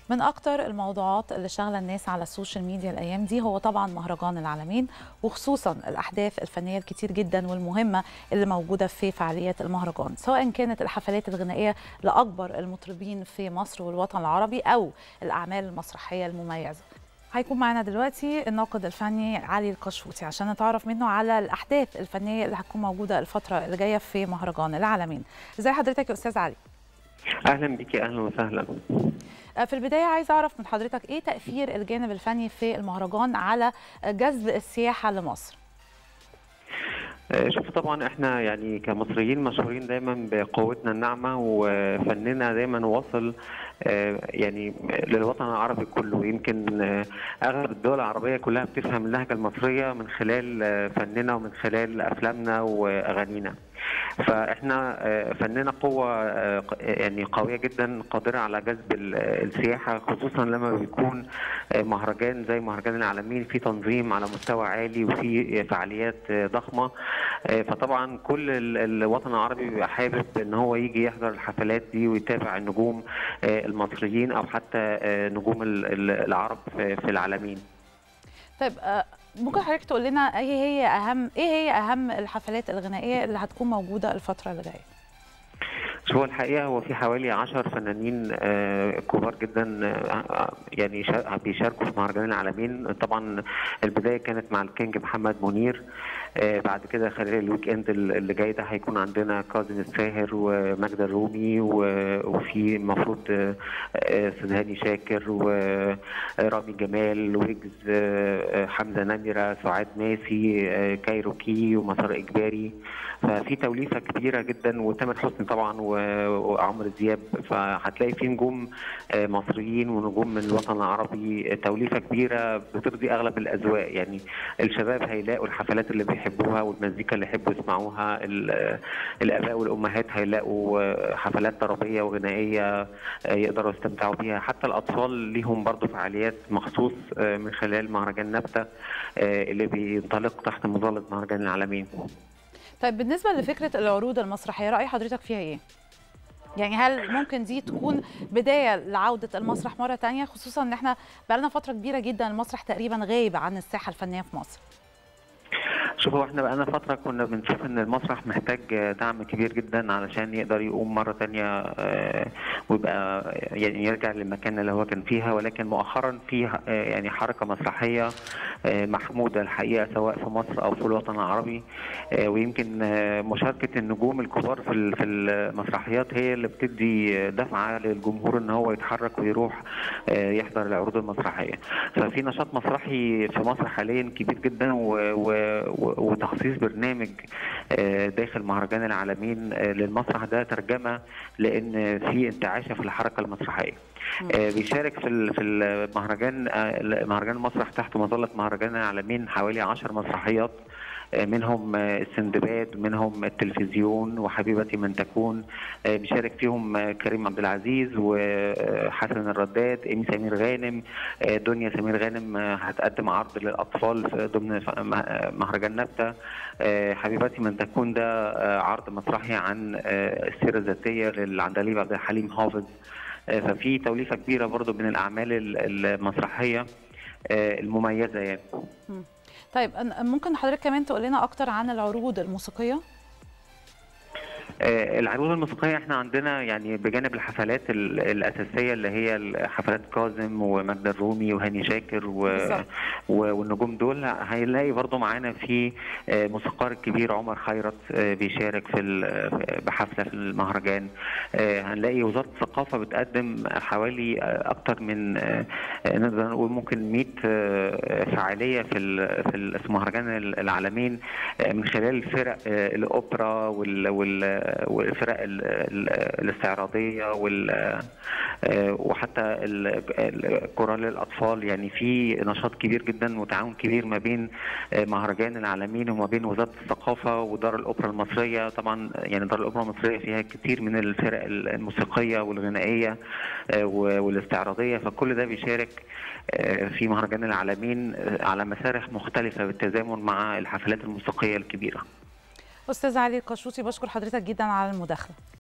من أكتر الموضوعات اللي شغلة الناس على السوشيال ميديا الأيام دي هو طبعا مهرجان العالمين وخصوصا الأحداث الفنية الكتير جدا والمهمة اللي موجودة في فعاليات المهرجان سواء كانت الحفلات الغنائية لأكبر المطربين في مصر والوطن العربي أو الأعمال المسرحية المميزة هيكون معنا دلوقتي الناقد الفني علي القشوطي عشان نتعرف منه على الأحداث الفنية اللي هتكون موجودة الفترة اللي جاية في مهرجان العالمين ازي حضرتك يا أستاذ علي اهلا بك اهلا وسهلا في البداية عايز أعرف من حضرتك إيه تأثير الجانب الفني في المهرجان على جذب السياحة لمصر؟ شوف طبعا احنا يعني كمصريين مشهورين دايما بقوتنا الناعمه وفننا دايما واصل يعني للوطن العربي كله يمكن اغلب الدول العربيه كلها بتفهم اللهجه المصريه من خلال فننا ومن خلال افلامنا واغانينا فاحنا فننا قوه يعني قويه جدا قادره على جذب السياحه خصوصا لما بيكون مهرجان زي مهرجان العالمين في تنظيم على مستوى عالي وفي فعاليات ضخمه فطبعا كل الوطن العربي بيبقى حابب ان هو يجي يحضر الحفلات دي ويتابع النجوم المصريين او حتى نجوم العرب في العالمين طيب ممكن حضرتك تقول لنا ايه هي اهم ايه هي اهم الحفلات الغنائيه اللي هتكون موجوده الفتره اللي جايه هو الحقيقه هو في حوالي 10 فنانين كبار جدا يعني بيشاركوا في مهرجان العالمين طبعا البدايه كانت مع الكينج محمد منير بعد كده خلال الويك اند اللي جاي ده هيكون عندنا كاظم الساهر وماجدة الرومي وفي المفروض سدهاني شاكر ورامي جمال ويجز حمزه نمره سعاد ماسي كايروكي ومسار اجباري ففي توليفه كبيره جدا وتامر حسني طبعا وعمرو دياب فهتلاقي في نجوم مصريين ونجوم من الوطن العربي توليفه كبيره بترضي اغلب الاذواق يعني الشباب هيلاقوا الحفلات اللي بيحبوها والمزيكا اللي يحبوا يسمعوها الاباء والامهات هيلاقوا حفلات طربيه وغنائيه يقدروا يستمتعوا بيها حتى الاطفال ليهم برضه فعاليات مخصوص من خلال مهرجان نبته اللي بينطلق تحت مظله مهرجان العالمين طيب بالنسبه لفكره العروض المسرحيه راي حضرتك فيها ايه يعني هل ممكن دي تكون بدايه لعوده المسرح مره تانية خصوصا ان احنا بقالنا فتره كبيره جدا المسرح تقريبا غايب عن الساحه الفنيه في مصر شوف هو احنا بقالنا فتره كنا بنشوف ان المسرح محتاج دعم كبير جدا علشان يقدر يقوم مره تانية ويبقى يعني يرجع للمكان اللي هو كان فيها ولكن مؤخرا في يعني حركه مسرحيه محموده الحقيقه سواء في مصر او في الوطن العربي ويمكن مشاركه النجوم الكبار في في المسرحيات هي اللي بتدي دفعه للجمهور ان هو يتحرك ويروح يحضر العروض المسرحيه ففي نشاط مسرحي في مصر حاليا كبير جدا و, و وتخصيص برنامج داخل مهرجان العالمين للمسرح ده ترجمه لان في انتعاشه في الحركه المسرحيه. بيشارك في في المهرجان مهرجان المسرح تحت مظله مهرجان العالمين حوالي 10 مسرحيات منهم السندباد منهم التلفزيون وحبيبتي من تكون بيشارك فيهم كريم عبد العزيز وحسن الرداد ايمي سمير غانم دنيا سمير غانم هتقدم عرض للاطفال ضمن مهرجان نبته حبيبتي من تكون ده عرض مسرحي عن السيره الذاتيه للعندليب عبد الحليم حافظ ففي توليفه كبيره برضو من الاعمال المسرحيه المميزه يعني طيب ممكن حضرتك كمان تقول لنا اكتر عن العروض الموسيقيه العروض الموسيقية احنا عندنا يعني بجانب الحفلات الأساسية اللي هي حفلات كاظم ومجد الرومي وهاني شاكر و... والنجوم دول هنلاقي برضو معانا في موسيقار الكبير عمر خيرت بيشارك في بحفلة في المهرجان هنلاقي وزارة الثقافة بتقدم حوالي أكتر من نقدر نقول ممكن 100 فعالية في في مهرجان العالمين من خلال فرق الأوبرا وال, وال والفرق الاستعراضيه وال وحتى الكورال للاطفال يعني في نشاط كبير جدا وتعاون كبير ما بين مهرجان العالمين وما بين وزاره الثقافه ودار الاوبرا المصريه طبعا يعني دار الاوبرا المصريه فيها كتير من الفرق الموسيقيه والغنائيه والاستعراضيه فكل ده بيشارك في مهرجان العالمين على مسارح مختلفه بالتزامن مع الحفلات الموسيقيه الكبيره استاذ علي القشوطي بشكر حضرتك جدا على المداخله